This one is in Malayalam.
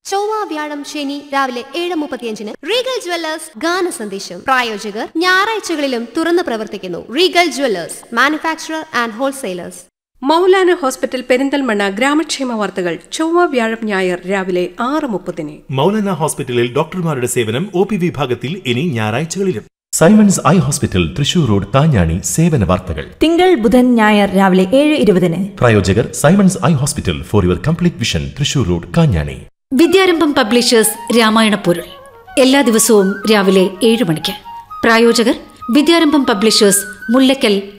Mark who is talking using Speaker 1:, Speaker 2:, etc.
Speaker 1: ചൊവ്വ വ്യാഴം ശനി രാവിലെ ഏഴ് മുപ്പത്തിയഞ്ചിന് റീഗൽ ജ്വല്ലേഴ്സ് ഗാന സന്ദേശം പ്രായോജകർ ഞായറാഴ്ചകളിലും തുറന്നു പ്രവർത്തിക്കുന്നു Regal jewellers manufacturer and wholesalers
Speaker 2: Maulana hospital Perinthalmanna ഗ്രാമക്ഷേമ വാർത്തകൾ ചൊവ്വ വ്യാഴം ഞായർ രാവിലെ ആറ് മുപ്പതിന്
Speaker 3: മൗലാന ഹോസ്പിറ്റലിൽ ഡോക്ടർമാരുടെ സേവനം ഒ പി വിഭാഗത്തിൽ ഇനി ഞായറാഴ്ചകളിലും
Speaker 4: Simons eye hospital Thrissur road Thanjani സേവന വാർത്തകൾ
Speaker 5: തിങ്കൾ ബുധൻ ഞായർ രാവിലെ ഏഴ് ഇരുപതിന്
Speaker 4: പ്രായോജകർ Simons eye hospital for your complete vision Thrissur road Kanjani
Speaker 6: Vidyarambham publishers Ramayana പൊരുൾ എല്ലാ ദിവസവും രാവിലെ ഏഴ് മണിക്ക് പ്രായോജകർ വിദ്യാരംഭം പബ്ലിഷേഴ്സ് മുല്ലക്കൽ